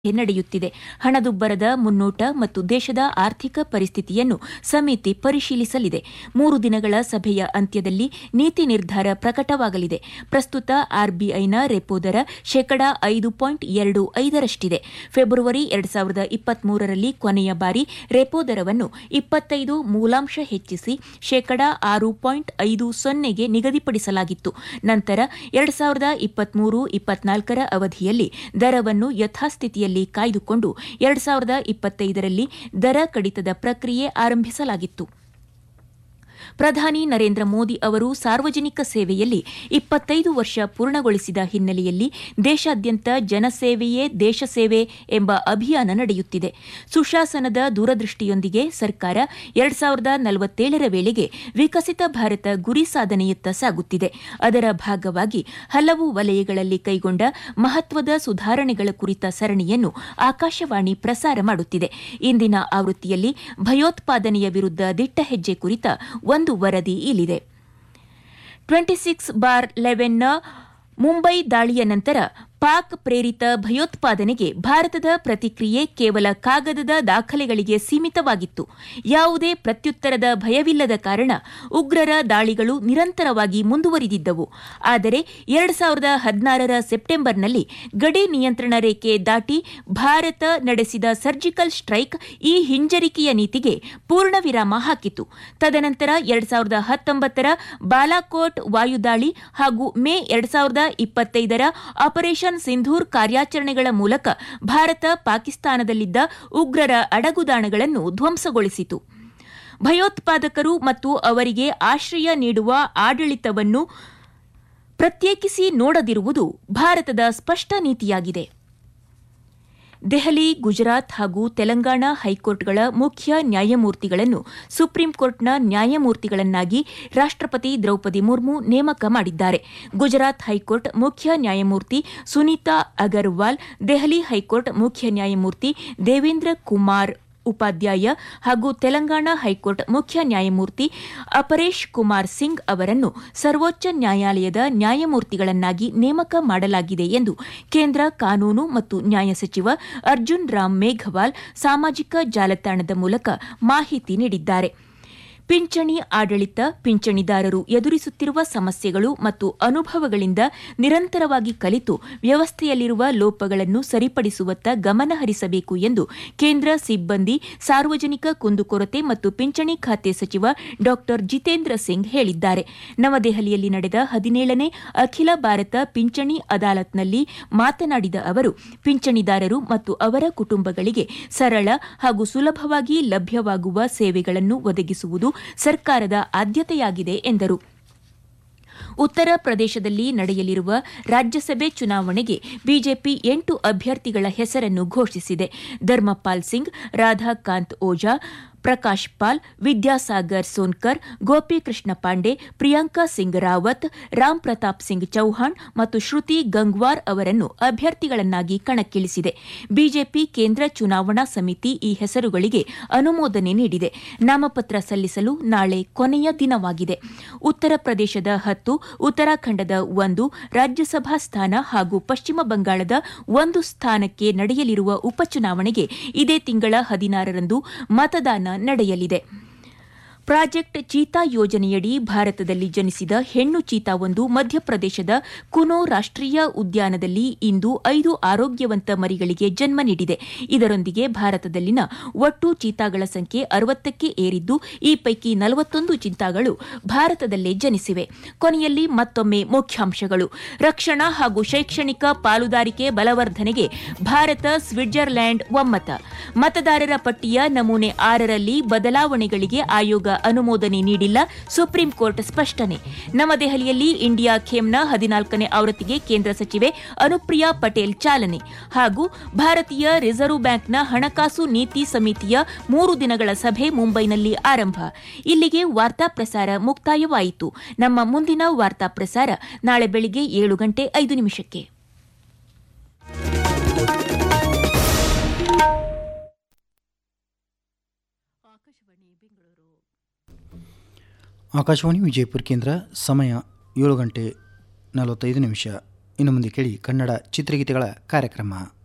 ನಡೆಯುತ್ತಿದೆ ಹಣದುಬ್ಬರದ ಮುನ್ನೋಟ ಮತ್ತು ದೇಶದ ಆರ್ಥಿಕ ಪರಿಸ್ಥಿತಿಯನ್ನು ಸಮಿತಿ ಪರಿಶೀಲಿಸಲಿದೆ ಮೂರು ದಿನಗಳ ಸಭೆಯ ಅಂತ್ಯದಲ್ಲಿ ನೀತಿ ನಿರ್ಧಾರ ಪ್ರಕಟವಾಗಲಿದೆ ಪ್ರಸ್ತುತ ಆರ್ಬಿಐನ ರೆಪೋ ದರ ಶೇಕಡಾ ಐದು ಪಾಯಿಂಟ್ ಎರಡು ಐದರಷ್ಟಿದೆ ಫೆಬ್ರವರಿ ಎರಡು ಸಾವಿರದ ಇಪ್ಪತ್ಮೂರರಲ್ಲಿ ಕೊನೆಯ ಬಾರಿ ರೆಪೋ ದರವನ್ನು ಇಪ್ಪತ್ತೈದು ಮೂಲಾಂಶ ಹೆಚ್ಚಿಸಿ ಶೇಕಡಾ ಆರು ಪಾಯಿಂಟ್ ಐದು ಸೊನ್ನೆಗೆ ನಿಗದಿಪಡಿಸಲಾಗಿತ್ತು ನಂತರ ಎರಡು ಸಾವಿರದ ಇಪ್ಪತ್ಮೂರು ಇಪ್ಪತ್ನಾಲ್ಕರ ಅವಧಿಯಲ್ಲಿ ದರವನ್ನು ಯಥಾಸ್ಥಿತಿಯಲ್ಲಿ ಕಾಯ್ದುಕೊಂಡು ಎರಡು ಸಾವಿರದ ಇಪ್ಪತ್ತೈದರಲ್ಲಿ ದರ ಕಡಿತದ ಪ್ರಕ್ರಿಯೆ ಆರಂಭಿಸಲಾಗಿತ್ತು ಪ್ರಧಾನಿ ನರೇಂದ್ರ ಮೋದಿ ಅವರು ಸಾರ್ವಜನಿಕ ಸೇವೆಯಲ್ಲಿ ಇಪ್ಪತ್ತೈದು ವರ್ಷ ಪೂರ್ಣಗೊಳಿಸಿದ ಹಿನ್ನೆಲೆಯಲ್ಲಿ ದೇಶಾದ್ಯಂತ ಜನಸೇವೆಯೇ ದೇಶ ಸೇವೆ ಎಂಬ ಅಭಿಯಾನ ನಡೆಯುತ್ತಿದೆ ಸುಶಾಸನದ ದೂರದೃಷ್ಟಿಯೊಂದಿಗೆ ಸರ್ಕಾರ ಎರಡು ಸಾವಿರದ ನಲವತ್ತೇಳರ ವೇಳೆಗೆ ವಿಕಸಿತ ಭಾರತ ಗುರಿ ಸಾಧನೆಯತ್ತ ಸಾಗುತ್ತಿದೆ ಅದರ ಭಾಗವಾಗಿ ಹಲವು ವಲಯಗಳಲ್ಲಿ ಕೈಗೊಂಡ ಮಹತ್ವದ ಸುಧಾರಣೆಗಳ ಕುರಿತ ಸರಣಿಯನ್ನು ಆಕಾಶವಾಣಿ ಪ್ರಸಾರ ಮಾಡುತ್ತಿದೆ ಇಂದಿನ ಆವೃತ್ತಿಯಲ್ಲಿ ಭಯೋತ್ಪಾದನೆಯ ವಿರುದ್ಧ ದಿಟ್ಟ ಹೆಜ್ಜೆ ಕುರಿತ ಒಂದು ವರದಿ ಇಲ್ಲಿದೆ ಟ್ವೆಂಟಿ ಸಿಕ್ಸ್ ಬಾರ್ ಲೆವೆನ್ನ ಮುಂಬೈ ದಾಳಿಯ ನಂತರ ಪಾಕ್ ಪ್ರೇರಿತ ಭಯೋತ್ಪಾದನೆಗೆ ಭಾರತದ ಪ್ರತಿಕ್ರಿಯೆ ಕೇವಲ ಕಾಗದದ ದಾಖಲೆಗಳಿಗೆ ಸೀಮಿತವಾಗಿತ್ತು ಯಾವುದೇ ಪ್ರತ್ಯುತ್ತರದ ಭಯವಿಲ್ಲದ ಕಾರಣ ಉಗ್ರರ ದಾಳಿಗಳು ನಿರಂತರವಾಗಿ ಮುಂದುವರಿದಿದ್ದವು ಆದರೆ ಎರಡು ಸಾವಿರದ ಹದಿನಾರರ ಸೆಪ್ಟೆಂಬರ್ನಲ್ಲಿ ಗಡಿ ನಿಯಂತ್ರಣ ರೇಖೆ ದಾಟಿ ಭಾರತ ನಡೆಸಿದ ಸರ್ಜಿಕಲ್ ಸ್ಟ್ರೈಕ್ ಈ ಹಿಂಜರಿಕೆಯ ನೀತಿಗೆ ಪೂರ್ಣ ವಿರಾಮ ಹಾಕಿತು ತದನಂತರ ಎರಡು ಸಾವಿರದ ಹತ್ತೊಂಬತ್ತರ ಬಾಲಾಕೋಟ್ ವಾಯುದಾಳಿ ಹಾಗೂ ಮೇ ಎರಡು ಸಾವಿರದ ಇಪ್ಪತ್ತೈದರ ಆಪರೇಷನ್ ಸಿಂಧೂರ್ ಕಾರ್ಯಾಚರಣೆಗಳ ಮೂಲಕ ಭಾರತ ಪಾಕಿಸ್ತಾನದಲ್ಲಿದ್ದ ಉಗ್ರರ ಅಡಗುದಾಣಗಳನ್ನು ಧ್ವಂಸಗೊಳಿಸಿತು ಭಯೋತ್ಪಾದಕರು ಮತ್ತು ಅವರಿಗೆ ಆಶ್ರಯ ನೀಡುವ ಆಡಳಿತವನ್ನು ಪ್ರತ್ಯೇಕಿಸಿ ನೋಡದಿರುವುದು ಭಾರತದ ಸ್ಪಷ್ಟ ನೀತಿಯಾಗಿದೆ ದೆಹಲಿ ಗುಜರಾತ್ ಹಾಗೂ ತೆಲಂಗಾಣ ಹೈಕೋರ್ಟ್ಗಳ ಮುಖ್ಯ ನ್ಯಾಯಮೂರ್ತಿಗಳನ್ನು ಸುಪ್ರೀಂ ಕೋರ್ಟ್ನ ನ್ಯಾಯಮೂರ್ತಿಗಳನ್ನಾಗಿ ರಾಷ್ಟಪತಿ ದ್ರೌಪದಿ ಮುರ್ಮು ನೇಮಕ ಮಾಡಿದ್ದಾರೆ ಗುಜರಾತ್ ಹೈಕೋರ್ಟ್ ಮುಖ್ಯ ನ್ಯಾಯಮೂರ್ತಿ ಸುನೀತಾ ಅಗರ್ವಾಲ್ ದೆಹಲಿ ಹೈಕೋರ್ಟ್ ಮುಖ್ಯ ನ್ಯಾಯಮೂರ್ತಿ ದೇವೇಂದ್ರ ಕುಮಾರ್ ಉಪಾಧ್ಯಾಯ ಹಾಗೂ ತೆಲಂಗಾಣ ಹೈಕೋರ್ಟ್ ಮುಖ್ಯ ನ್ಯಾಯಮೂರ್ತಿ ಅಪರೇಶ್ ಕುಮಾರ್ ಸಿಂಗ್ ಅವರನ್ನು ಸರ್ವೋಚ್ಚ ನ್ಯಾಯಾಲಯದ ನ್ಯಾಯಮೂರ್ತಿಗಳನ್ನಾಗಿ ನೇಮಕ ಮಾಡಲಾಗಿದೆ ಎಂದು ಕೇಂದ್ರ ಕಾನೂನು ಮತ್ತು ನ್ಯಾಯ ಸಚಿವ ಅರ್ಜುನ್ ರಾಮ್ ಮೇಘವಾಲ್ ಸಾಮಾಜಿಕ ಜಾಲತಾಣದ ಮೂಲಕ ಮಾಹಿತಿ ನೀಡಿದ್ದಾರೆ ಪಿಂಚಣಿ ಆಡಳಿತ ಪಿಂಚಣಿದಾರರು ಎದುರಿಸುತ್ತಿರುವ ಸಮಸ್ಯೆಗಳು ಮತ್ತು ಅನುಭವಗಳಿಂದ ನಿರಂತರವಾಗಿ ಕಲಿತು ವ್ಯವಸ್ಥೆಯಲ್ಲಿರುವ ಲೋಪಗಳನ್ನು ಸರಿಪಡಿಸುವತ್ತ ಗಮನ ಹರಿಸಬೇಕು ಎಂದು ಕೇಂದ್ರ ಸಿಬ್ಬಂದಿ ಸಾರ್ವಜನಿಕ ಕುಂದುಕೊರತೆ ಮತ್ತು ಪಿಂಚಣಿ ಖಾತೆ ಸಚಿವ ಡಾ ಜಿತೇಂದ್ರ ಸಿಂಗ್ ಹೇಳಿದ್ದಾರೆ ನವದೆಹಲಿಯಲ್ಲಿ ನಡೆದ ಹದಿನೇಳನೇ ಅಖಿಲ ಭಾರತ ಪಿಂಚಣಿ ಅದಾಲತ್ನಲ್ಲಿ ಮಾತನಾಡಿದ ಅವರು ಪಿಂಚಣಿದಾರರು ಮತ್ತು ಅವರ ಕುಟುಂಬಗಳಿಗೆ ಸರಳ ಹಾಗೂ ಸುಲಭವಾಗಿ ಲಭ್ಯವಾಗುವ ಸೇವೆಗಳನ್ನು ಒದಗಿಸುವುದು ಸರ್ಕಾರದ ಆದ್ಯತೆಯಾಗಿದೆ ಎಂದರು ಉತ್ತರ ಪ್ರದೇಶದಲ್ಲಿ ನಡೆಯಲಿರುವ ರಾಜ್ಯಸಭೆ ಚುನಾವಣೆಗೆ ಬಿಜೆಪಿ ಎಂಟು ಅಭ್ಯರ್ಥಿಗಳ ಹೆಸರನ್ನು ಘೋಷಿಸಿದೆ ಧರ್ಮಪಾಲ್ ಸಿಂಗ್ ರಾಧಾಕಾಂತ್ ಓಜಾ ಪ್ರಕಾಶ್ ಪಾಲ್ ವಿದ್ಯಾಸಾಗರ್ ಸೋನ್ಕರ್ ಗೋಪಿಕೃಷ್ಣ ಪಾಂಡೆ ಪ್ರಿಯಾಂಕಾ ಸಿಂಗ್ ರಾವತ್ ರಾಮ್ ಪ್ರತಾಪ್ ಸಿಂಗ್ ಚೌಹಾಣ್ ಮತ್ತು ಶ್ರುತಿ ಗಂಗ್ವಾರ್ ಅವರನ್ನು ಅಭ್ಯರ್ಥಿಗಳನ್ನಾಗಿ ಕಣಕ್ಕಿಳಿಸಿದೆ ಬಿಜೆಪಿ ಕೇಂದ್ರ ಚುನಾವಣಾ ಸಮಿತಿ ಈ ಹೆಸರುಗಳಿಗೆ ಅನುಮೋದನೆ ನೀಡಿದೆ ನಾಮಪತ್ರ ಸಲ್ಲಿಸಲು ನಾಳೆ ಕೊನೆಯ ದಿನವಾಗಿದೆ ಉತ್ತರ ಪ್ರದೇಶದ ಹತ್ತು ಉತ್ತರಾಖಂಡದ ಒಂದು ರಾಜ್ಯಸಭಾ ಸ್ಥಾನ ಹಾಗೂ ಪಶ್ಚಿಮ ಬಂಗಾಳದ ಒಂದು ಸ್ಥಾನಕ್ಕೆ ನಡೆಯಲಿರುವ ಉಪಚುನಾವಣೆಗೆ ಇದೇ ತಿಂಗಳ ಹದಿನಾರರಂದು ಮತದಾನ ನಡೆಯಲಿದೆ ಪ್ರಾಜೆಕ್ಟ್ ಚೀತಾ ಯೋಜನೆಯಡಿ ಭಾರತದಲ್ಲಿ ಜನಿಸಿದ ಹೆಣ್ಣು ಚೀತಾವೊಂದು ಮಧ್ಯಪ್ರದೇಶದ ಕುನೋ ರಾಷ್ಟೀಯ ಉದ್ಯಾನದಲ್ಲಿ ಇಂದು ಐದು ಆರೋಗ್ಯವಂತ ಮರಿಗಳಿಗೆ ಜನ್ಮ ನೀಡಿದೆ ಇದರೊಂದಿಗೆ ಭಾರತದಲ್ಲಿನ ಒಟ್ಟು ಚೀತಾಗಳ ಸಂಖ್ಯೆ ಅರವತ್ತಕ್ಕೆ ಏರಿದ್ದು ಈ ಪೈಕಿ ನಲವತ್ತೊಂದು ಚೀತಾಗಳು ಭಾರತದಲ್ಲೇ ಜನಿಸಿವೆ ಕೊನೆಯಲ್ಲಿ ಮತ್ತೊಮ್ಮೆ ಮುಖ್ಯಾಂಶಗಳು ರಕ್ಷಣಾ ಹಾಗೂ ಶೈಕ್ಷಣಿಕ ಪಾಲುದಾರಿಕೆ ಬಲವರ್ಧನೆಗೆ ಭಾರತ ಸ್ವಿಟ್ಜರ್ಲ್ಯಾಂಡ್ ಒಮ್ಮತ ಮತದಾರರ ಪಟ್ಟಿಯ ನಮೂನೆ ಆರರಲ್ಲಿ ಬದಲಾವಣೆಗಳಿಗೆ ಆಯೋಗ ಅನುಮೋದನೆ ನೀಡಿಲ್ಲ ಸುಪ್ರೀಂ ಕೋರ್ಟ್ ಸ್ಪಷ್ಟನೆ ನವದೆಹಲಿಯಲ್ಲಿ ಇಂಡಿಯಾ ಖೇಮ್ನ ಹದಿನಾಲ್ಕನೇ ಆವೃತ್ತಿಗೆ ಕೇಂದ್ರ ಸಚಿವೆ ಅನುಪ್ರಿಯಾ ಪಟೇಲ್ ಚಾಲನೆ ಹಾಗೂ ಭಾರತೀಯ ರಿಸರ್ವ್ ಬ್ಯಾಂಕ್ನ ಹಣಕಾಸು ನೀತಿ ಸಮಿತಿಯ ಮೂರು ದಿನಗಳ ಸಭೆ ಮುಂಬೈನಲ್ಲಿ ಆರಂಭ ಇಲ್ಲಿಗೆ ವಾರ್ತಾ ಪ್ರಸಾರ ಮುಕ್ತಾಯವಾಯಿತು ನಮ್ಮ ಮುಂದಿನ ವಾರ್ತಾ ಪ್ರಸಾರ ನಾಳೆ ಬೆಳಿಗ್ಗೆ ಏಳು ಗಂಟೆ ಐದು ನಿಮಿಷಕ್ಕೆ ಆಕಾಶವಾಣಿ ವಿಜಯಪುರ ಕೇಂದ್ರ ಸಮಯ ಏಳು ಗಂಟೆ ನಲವತ್ತೈದು ನಿಮಿಷ ಇನ್ನು ಮುಂದೆ ಕೇಳಿ ಕನ್ನಡ ಚಿತ್ರಗೀತೆಗಳ ಕಾರ್ಯಕ್ರಮ